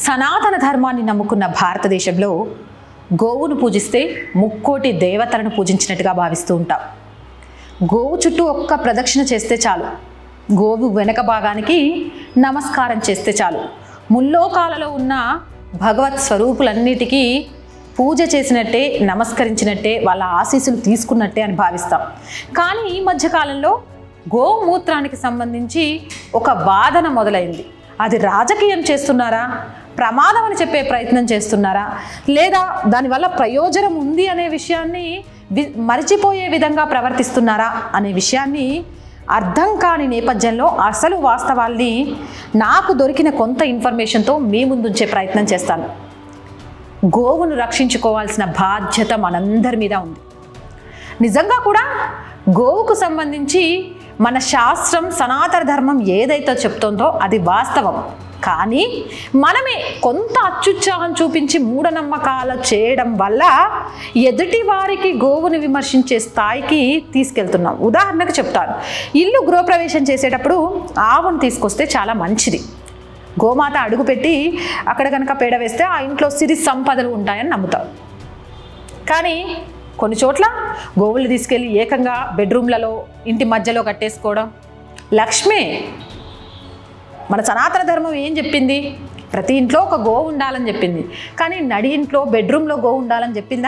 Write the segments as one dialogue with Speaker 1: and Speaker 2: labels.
Speaker 1: సనాతన ధర్మాన్ని నమ్ముకున్న భారతదేశంలో గోవును పూజిస్తే ముక్కోటి దేవతలను పూజించినట్టుగా భావిస్తూ ఉంటాం గోవు చుట్టూ ఒక్క ప్రదక్షిణ చేస్తే చాలు గోవు వెనక భాగానికి నమస్కారం చేస్తే చాలు ముల్లోకాలలో ఉన్న భగవత్ స్వరూపులన్నిటికీ పూజ చేసినట్టే నమస్కరించినట్టే వాళ్ళ ఆశీస్సులు తీసుకున్నట్టే అని భావిస్తాం కానీ ఈ మధ్యకాలంలో గోమూత్రానికి సంబంధించి ఒక వాదన మొదలైంది అది రాజకీయం చేస్తున్నారా ప్రమాదం అని చెప్పే ప్రయత్నం చేస్తున్నారా లేదా దానివల్ల ప్రయోజనం ఉంది అనే విషయాన్ని వి- మరిచిపోయే విధంగా ప్రవర్తిస్తున్నారా అనే విషయాన్ని అర్థం కాని నేపథ్యంలో అసలు వాస్తవాల్ని నాకు దొరికిన కొంత ఇన్ఫర్మేషన్తో మీ ముందుంచే ప్రయత్నం చేస్తాను గోవును రక్షించుకోవాల్సిన బాధ్యత మనందరి మీద ఉంది నిజంగా కూడా గోవుకు సంబంధించి మన శాస్త్రం సనాతన ధర్మం ఏదైతే చెప్తుందో అది వాస్తవం కానీ మనమే కొంత అత్యుత్సాహం చూపించి మూఢనమ్మకాలు చేయడం వల్ల ఎదుటి వారికి గోవుని విమర్శించే స్థాయికి తీసుకెళ్తున్నాం ఉదాహరణకు చెప్తాను ఇల్లు గృహప్రవేశం చేసేటప్పుడు ఆవును తీసుకొస్తే చాలా మంచిది గోమాత అడుగుపెట్టి అక్కడ కనుక పేడ వేస్తే ఆ ఇంట్లో సిరి సంపదలు ఉంటాయని నమ్ముతారు కానీ కొన్ని చోట్ల గోవులు తీసుకెళ్ళి ఏకంగా బెడ్రూమ్లలో ఇంటి మధ్యలో కట్టేసుకోవడం లక్ష్మే మన సనాతన ధర్మం ఏం చెప్పింది ప్రతి ఇంట్లో ఒక గోవు ఉండాలని చెప్పింది కానీ నడి ఇంట్లో బెడ్రూమ్లో గోవు ఉండాలని చెప్పిందా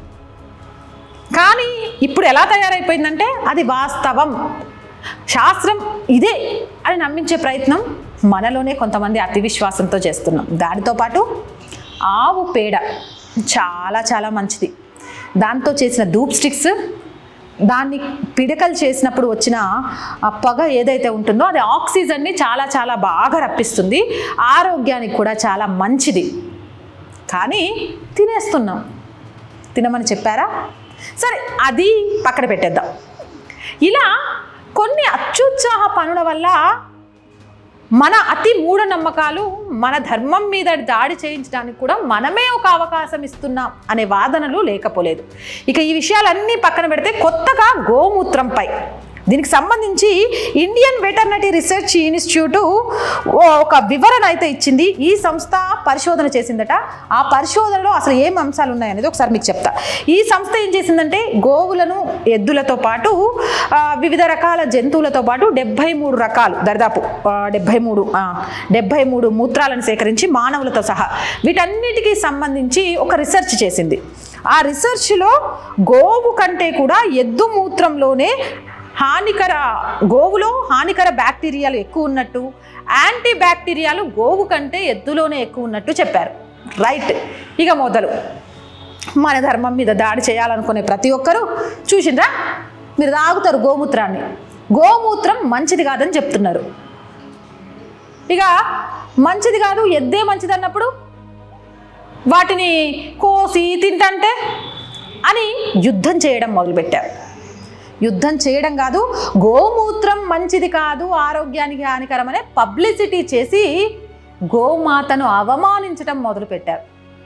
Speaker 1: కానీ ఇప్పుడు ఎలా తయారైపోయిందంటే అది వాస్తవం శాస్త్రం ఇదే అని నమ్మించే ప్రయత్నం మనలోనే కొంతమంది అతి విశ్వాసంతో చేస్తున్నాం దానితో పాటు ఆవు పేడ చాలా చాలా మంచిది దాంతో చేసిన ధూప్ స్టిక్స్ దాన్ని పిడకలు చేసినప్పుడు వచ్చిన ఆ పొగ ఏదైతే ఉంటుందో అది ఆక్సిజన్ని చాలా చాలా బాగా రప్పిస్తుంది ఆరోగ్యానికి కూడా చాలా మంచిది కానీ తినేస్తున్నాం తినమని చెప్పారా సరే అది పక్కన పెట్టేద్దాం ఇలా కొన్ని అత్యుత్సాహ పనుల వల్ల మన అతి మూఢనమ్మకాలు మన ధర్మం మీద దాడి చేయించడానికి కూడా మనమే ఒక అవకాశం ఇస్తున్నాం అనే వాదనలు లేకపోలేదు ఇక ఈ విషయాలన్నీ పక్కన పెడితే కొత్తగా గోమూత్రంపై దీనికి సంబంధించి ఇండియన్ వెటర్నరీ రీసెర్చ్ ఇన్స్టిట్యూట్ ఒక వివరణ అయితే ఇచ్చింది ఈ సంస్థ పరిశోధన చేసిందట ఆ పరిశోధనలో అసలు ఏం అంశాలు ఉన్నాయనేది ఒకసారి మీకు చెప్తా ఈ సంస్థ ఏం చేసిందంటే గోవులను ఎద్దులతో పాటు ఆ, వివిధ రకాల జంతువులతో పాటు డెబ్బై మూడు రకాలు దరిదాపు డెబ్బై మూడు డెబ్బై మూడు మూత్రాలను సేకరించి మానవులతో సహా వీటన్నిటికీ సంబంధించి ఒక రీసెర్చ్ చేసింది ఆ రీసెర్చ్లో గోవు కంటే కూడా ఎద్దు మూత్రంలోనే హానికర గోవులో హానికర బ్యాక్టీరియాలు ఎక్కువ ఉన్నట్టు యాంటీ బ్యాక్టీరియాలు గోవు కంటే ఎద్దులోనే ఎక్కువ ఉన్నట్టు చెప్పారు రైట్ ఇక మొదలు మన ధర్మం మీద దాడి చేయాలనుకునే ప్రతి ఒక్కరూ చూసిండ్రా మీరు తాగుతారు గోమూత్రాన్ని గోమూత్రం మంచిది కాదని చెప్తున్నారు ఇక మంచిది కాదు ఎద్దే మంచిది అన్నప్పుడు వాటిని కోసి తింటంటే అని యుద్ధం చేయడం మొదలుపెట్టారు యుద్ధం చేయడం కాదు గోమూత్రం మంచిది కాదు ఆరోగ్యానికి హానికరమనే పబ్లిసిటీ చేసి గోమాతను అవమానించడం మొదలుపెట్టారు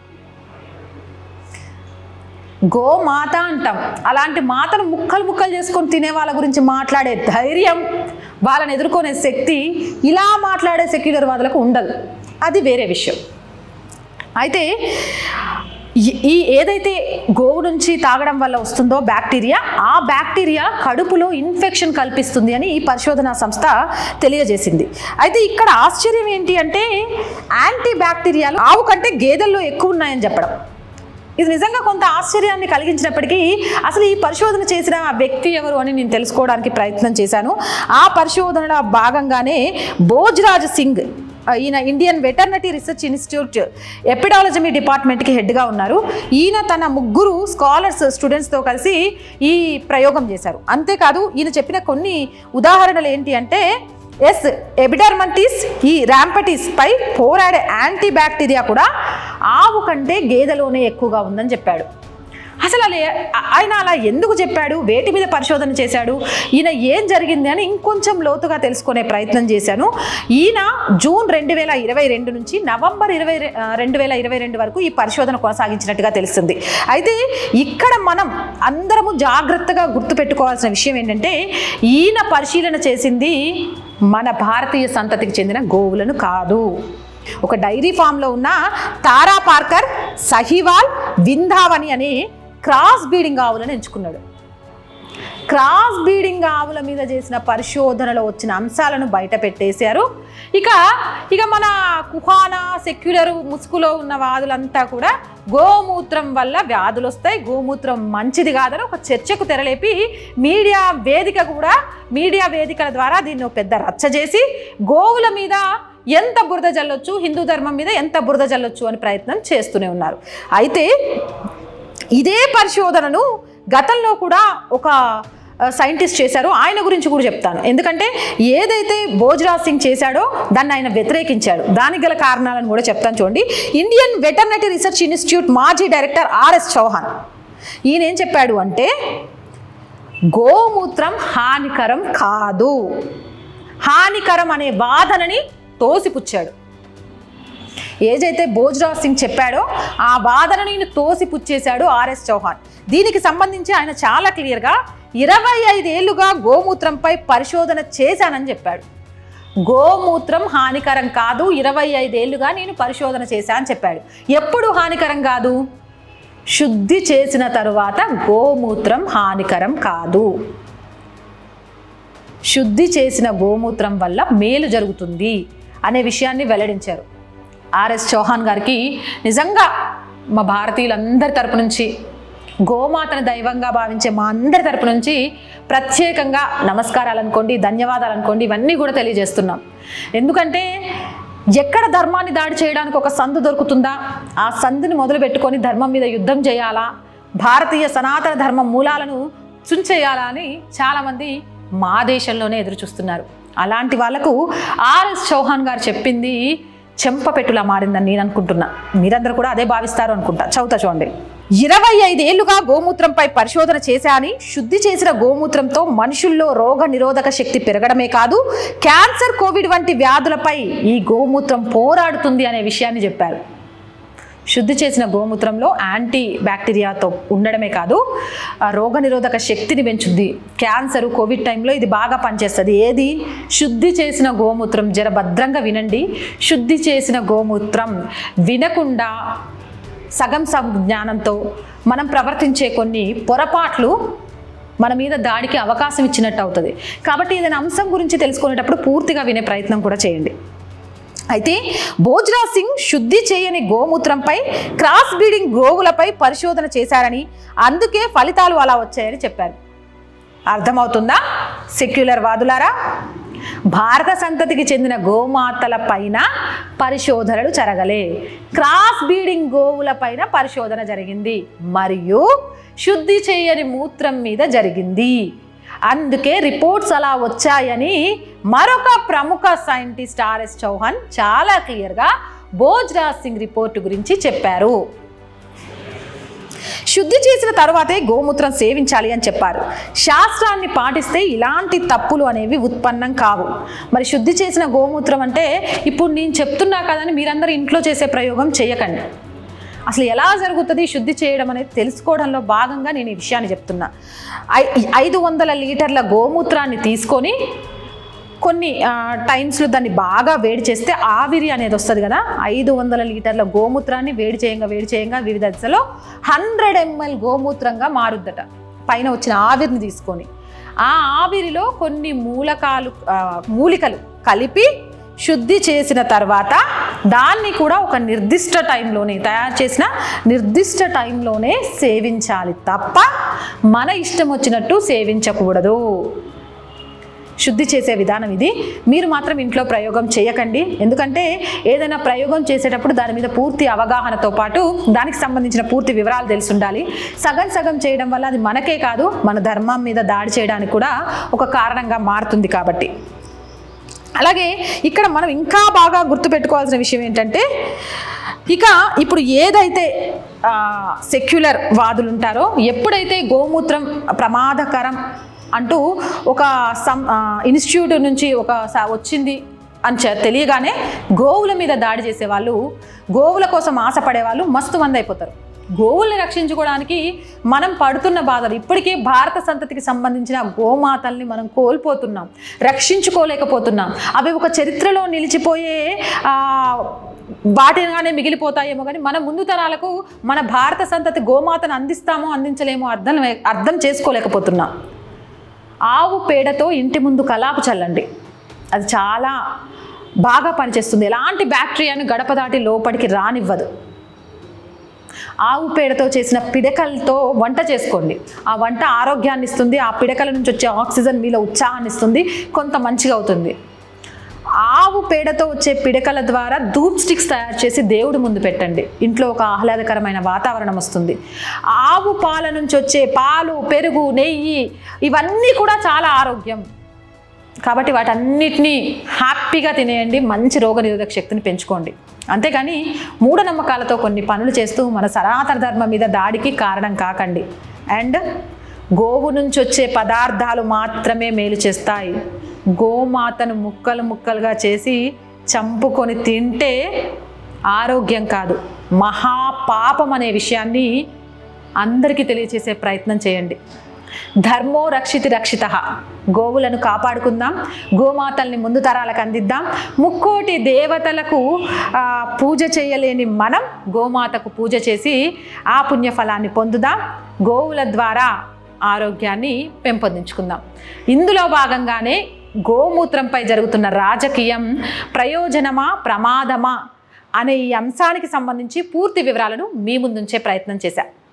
Speaker 1: గోమాత అంటాం అలాంటి మాతను ముక్కలు ముక్కలు చేసుకొని తినే వాళ్ళ గురించి మాట్లాడే ధైర్యం వాళ్ళని ఎదుర్కొనే శక్తి ఇలా మాట్లాడే సెక్యులర్ వాదులకు ఉండదు అది వేరే విషయం అయితే ఈ- ఈ ఏదైతే గోవు నుంచి తాగడం వల్ల వస్తుందో బ్యాక్టీరియా ఆ బ్యాక్టీరియా కడుపులో ఇన్ఫెక్షన్ కల్పిస్తుంది అని ఈ పరిశోధనా సంస్థ తెలియజేసింది అయితే ఇక్కడ ఆశ్చర్యం ఏంటి అంటే యాంటీ బ్యాక్టీరియాలు ఆవు కంటే గేదెల్లో ఎక్కువ ఉన్నాయని చెప్పడం ఇది నిజంగా కొంత ఆశ్చర్యాన్ని కలిగించినప్పటికీ అసలు ఈ పరిశోధన చేసిన ఆ వ్యక్తి ఎవరు అని నేను తెలుసుకోవడానికి ప్రయత్నం చేశాను ఆ పరిశోధనలో భాగంగానే భోజ్రాజ్ సింగ్ ఆ, ఈయన Indian veterinary research institute epidemiology డిపార్ట్మెంట్కి హెడ్గా ఉన్నారు ఈయన తన ముగ్గురు స్కాలర్స్ స్టూడెంట్స్తో కలిసి ఈ ప్రయోగం చేశారు అంతేకాదు ఈయన చెప్పిన కొన్ని ఉదాహరణలు ఏంటి అంటే ఎస్ ఎబిడర్మంటిస్ ఈ ర్యాంపటిస్ పై పోరాడే యాంటీ బ్యాక్టీరియా కూడా ఆవు కంటే గేదెలోనే ఎక్కువగా ఉందని చెప్పాడు అసలు అలా ఆ- ఆయన అలా ఎందుకు చెప్పాడు వేటి మీద పరిశోధన చేశాడు ఈయన ఏం జరిగింది అని ఇంకొంచెం లోతుగా తెలుసుకునే ప్రయత్నం చేశాను ఈయన జూన్ రెండు వేల ఇరవై రెండు నుంచి నవంబర్ ఇరవై రె- ఆ, రెండు వేల ఇరవై రెండు వరకు ఈ పరిశోధన కొనసాగించినట్టుగా తెలుస్తుంది అయితే ఇక్కడ మనం అందరము జాగ్రత్తగా గుర్తుపెట్టుకోవాల్సిన విషయం ఏంటంటే ఈయన పరిశీలన చేసింది మన భారతీయ సంతతికి చెందిన గోవులను కాదు ఒక డైరీ ఫామ్లో ఉన్న తారా పార్కర్ సహివాల్ వింధావని అనే క్రాస్ బీడింగ్ ఆవులను ఎంచుకున్నాడు క్రాస్ బీడింగ్ ఆవుల మీద చేసిన పరిశోధనలో వచ్చిన అంశాలను బయట పెట్టేశారు ఇక ఇక మన కుహానా సెక్యులర్ ముసుగులో ఉన్న వాదులంతా కూడా గోమూత్రం వల్ల వ్యాధులు వస్తాయి గోమూత్రం మంచిది కాదని ఒక చర్చకు తెరలేపి మీడియా వేదిక కూడా మీడియా వేదికల ద్వారా దీన్ని ఒక పెద్ద రచ్చ చేసి గోవుల మీద ఎంత బురద జల్లొచ్చు హిందూ ధర్మం మీద ఎంత బురద జల్లొచ్చు అని ప్రయత్నం చేస్తూనే ఉన్నారు అయితే ఇదే పరిశోధనను గతంలో కూడా ఒక ఆ, సైంటిస్ట్ చేశారు ఆయన గురించి కూడా చెప్తాను ఎందుకంటే ఏదైతే భోజ్రాజ్ సింగ్ చేశాడో దాన్ని ఆయన వ్యతిరేకించాడు దానికి గల కారణాలను కూడా చెప్తాను చూడండి ఇండియన్ వెటర్నరీ రీసెర్చ్ ఇన్స్టిట్యూట్ మాజీ డైరెక్టర్ ఆర్ఎస్ చౌహాన్ ఈయన ఏం చెప్పాడు అంటే గోమూత్రం హానికరం కాదు హానికరం అనే వాదనని తోసిపుచ్చాడు ఏదైతే భోజ్రాజ్ సింగ్ చెప్పాడో ఆ వాదనని ఈయన తోసిపుచ్చేశాడు ఆర్ఎస్ చౌహాన్ దీనికి సంబంధించి ఆయన చాలా క్లియర్గా ఇరవై ఐదేళ్లుగా గోమూత్రంపై పరిశోధన చేశానని చెప్పాడు గోమూత్రం హానికరం కాదు ఇరవై ఐదేళ్లుగా నేను పరిశోధన చేశా అని చెప్పాడు ఎప్పుడు హానికరం కాదు శుద్ధి చేసిన తరువాత గోమూత్రం హానికరం కాదు శుద్ధి చేసిన గోమూత్రం వల్ల మేలు జరుగుతుంది అనే విషయాన్ని వెల్లడించారు ఆర్ఎస్ చౌహాన్ గారికి నిజంగా మా భారతీయులందరి తరపు నుంచి గోమాతను దైవంగా భావించే మా అందరి తరపు నుంచి ప్రత్యేకంగా నమస్కారాలు అనుకోండి ధన్యవాదాలు అనుకోండి ఇవన్నీ కూడా తెలియజేస్తున్నాం ఎందుకంటే ఎక్కడ ధర్మాన్ని దాడి చేయడానికి ఒక సందు దొరుకుతుందా ఆ సందుని మొదలు పెట్టుకొని ధర్మం మీద యుద్ధం చేయాలా భారతీయ సనాతన ధర్మ మూలాలను చుంచేయాలా అని చాలామంది మా దేశంలోనే ఎదురు చూస్తున్నారు అలాంటి వాళ్ళకు ఆర్ఎస్ చౌహాన్ గారు చెప్పింది చెంపపెట్టులా మారిందని నేను అనుకుంటున్నా మీరందరూ కూడా అదే భావిస్తారు అనుకుంటా చదువుతా చూడండి ఇరవై ఐదేళ్లుగా గోమూత్రంపై పరిశోధన చేశాని శుద్ధి చేసిన గోమూత్రంతో మనుషుల్లో రోగ నిరోధక శక్తి పెరగడమే కాదు క్యాన్సర్ కోవిడ్ వంటి వ్యాధులపై ఈ గోమూత్రం పోరాడుతుంది అనే విషయాన్ని చెప్పారు శుద్ధి చేసిన గోమూత్రంలో యాంటీ బ్యాక్టీరియాతో ఉండడమే కాదు ఆ రోగనిరోధక శక్తిని పెంచుద్ది క్యాన్సర్ కోవిడ్ టైంలో ఇది బాగా పనిచేస్తుంది ఏది శుద్ధి చేసిన గోమూత్రం జర భద్రంగా వినండి శుద్ధి చేసిన గోమూత్రం వినకుండా సగం సగం జ్ఞానంతో మనం ప్రవర్తించే కొన్ని పొరపాట్లు మన మీద దాడికి అవకాశం ఇచ్చినట్టు అవుతుంది కాబట్టి ఏదైనా అంశం గురించి తెలుసుకునేటప్పుడు పూర్తిగా వినే ప్రయత్నం కూడా చేయండి అయితే భోజ్రాజ్ సింగ్ శుద్ధి చేయని గోమూత్రంపై క్రాస్ బ్రీడింగ్ గోవులపై పరిశోధన చేశారని అందుకే ఫలితాలు అలా వచ్చాయని చెప్పారు అర్థమవుతుందా సెక్యులర్ వాదులారా భారత సంతతికి చెందిన గోమాతల పైన పరిశోధనలు జరగలే క్రాస్ బీడింగ్ గోవుల పైన పరిశోధన జరిగింది మరియు శుద్ధి చేయని మూత్రం మీద జరిగింది అందుకే రిపోర్ట్స్ అలా వచ్చాయని మరొక ప్రముఖ సైంటిస్ట్ ఆర్ఎస్ చౌహాన్ చాలా క్లియర్గా భోజ్రాజ్ సింగ్ రిపోర్టు గురించి చెప్పారు శుద్ధి చేసిన తర్వాతే గోమూత్రం సేవించాలి అని చెప్పారు శాస్త్రాన్ని పాటిస్తే ఇలాంటి తప్పులు అనేవి ఉత్పన్నం కావు మరి శుద్ధి చేసిన గోమూత్రం అంటే ఇప్పుడు నేను చెప్తున్నా కదని మీరందరూ ఇంట్లో చేసే ప్రయోగం చేయకండి అసలు ఎలా జరుగుతుంది శుద్ధి చేయడం అనేది తెలుసుకోవడంలో భాగంగా నేను ఈ విషయాన్ని చెప్తున్నా ఐ- ఐదు వందల లీటర్ల గోమూత్రాన్ని తీసుకొని కొన్ని ఆ, టైమ్స్లో దాన్ని బాగా వేడి చేస్తే ఆవిరి అనేది వస్తుంది కదా ఐదు వందల లీటర్ల గోమూత్రాన్ని వేడి చేయంగా వేడి చేయంగా వివిధ దశలో హండ్రెడ్ ఎంఎల్ గోమూత్రంగా మారుద్దట పైన వచ్చిన ఆవిరిని తీసుకొని ఆ ఆవిరిలో కొన్ని మూలకాలు ఆ, మూలికలు కలిపి శుద్ధి చేసిన తర్వాత దాన్ని కూడా ఒక నిర్దిష్ట టైంలోనే తయారు చేసిన నిర్దిష్ట టైంలోనే సేవించాలి తప్ప మన ఇష్టం వచ్చినట్టు సేవించకూడదు శుద్ధి చేసే విధానం ఇది మీరు మాత్రం ఇంట్లో ప్రయోగం చేయకండి ఎందుకంటే ఏదైనా ప్రయోగం చేసేటప్పుడు దాని మీద పూర్తి అవగాహనతో పాటు దానికి సంబంధించిన పూర్తి వివరాలు తెలిసి ఉండాలి సగం సగం చేయడం వల్ల అది మనకే కాదు మన ధర్మం మీద దాడి చేయడానికి కూడా ఒక కారణంగా మారుతుంది కాబట్టి అలాగే ఇక్కడ మనం ఇంకా బాగా గుర్తుపెట్టుకోవాల్సిన విషయం ఏంటంటే ఇక ఇప్పుడు ఏదైతే సెక్యులర్ వాదులు ఉంటారో ఎప్పుడైతే గోమూత్రం ప్రమాదకరం అంటూ ఒక సం ఇన్స్టిట్యూట్ నుంచి ఒక స- వచ్చింది అని చె- తెలియగానే గోవుల మీద దాడి చేసే వాళ్ళు గోవుల కోసం ఆశపడే వాళ్ళు మస్తు మంది అయిపోతారు గోవుల్ని రక్షించుకోవడానికి మనం పడుతున్న బాధలు ఇప్పటికే భారత సంతతికి సంబంధించిన గోమాతల్ని మనం కోల్పోతున్నాం రక్షించుకోలేకపోతున్నాం అవి ఒక చరిత్రలో నిలిచిపోయే ఆ, వాటిగానే మిగిలిపోతాయేమో కానీ మన ముందు తరాలకు మన భారత సంతతి గోమాతను అందిస్తామో అందించలేమో అర్థం అర్థం చేసుకోలేకపోతున్నాం ఆవు పేడతో ఇంటి ముందు కలాపు చల్లండి అది చాలా బాగా పనిచేస్తుంది ఎలాంటి బ్యాక్టీరియాను గడప దాటి లోపలికి రానివ్వదు ఆవు పేడతో చేసిన పిడకలతో వంట చేసుకోండి ఆ వంట ఆరోగ్యాన్ని ఇస్తుంది ఆ పిడకల నుంచి వచ్చే ఆక్సిజన్ మీలో ఉత్సాహాన్ని ఇస్తుంది కొంత మంచిగా అవుతుంది ఆవు పేడతో వచ్చే పిడకల ద్వారా ధూప్ స్టిక్స్ తయారు చేసి దేవుడి ముందు పెట్టండి ఇంట్లో ఒక ఆహ్లాదకరమైన వాతావరణం వస్తుంది ఆవు పాల నుంచి వచ్చే పాలు పెరుగు నెయ్యి ఇవన్నీ కూడా చాలా ఆరోగ్యం కాబట్టి వాటన్నిటినీ హ్యాపీగా తినేయండి మంచి రోగనిరోధక శక్తిని పెంచుకోండి అంతేగాని మూఢనమ్మకాలతో కొన్ని పనులు చేస్తూ మన సనాతన ధర్మం మీద దాడికి కారణం కాకండి అండ్ గోవు నుంచి వచ్చే పదార్థాలు మాత్రమే మేలు చేస్తాయి గోమాతను ముక్కలు ముక్కలుగా చేసి చంపుకొని తింటే ఆరోగ్యం కాదు మహాపాపం అనే విషయాన్ని అందరికీ తెలియచేసే ప్రయత్నం చేయండి ధర్మో రక్షితి రక్షిత గోవులను కాపాడుకుందాం గోమాతల్ని ముందు తరాలకు అందిద్దాం ముక్కోటి దేవతలకు ఆ, పూజ చేయలేని మనం గోమాతకు పూజ చేసి ఆ పుణ్యఫలాన్ని పొందుదాం గోవుల ద్వారా ఆరోగ్యాన్ని పెంపొందించుకుందాం ఇందులో భాగంగానే గోమూత్రంపై జరుగుతున్న రాజకీయం ప్రయోజనమా ప్రమాదమా అనే ఈ అంశానికి సంబంధించి పూర్తి వివరాలను మీ ముందుంచే ప్రయత్నం చేశా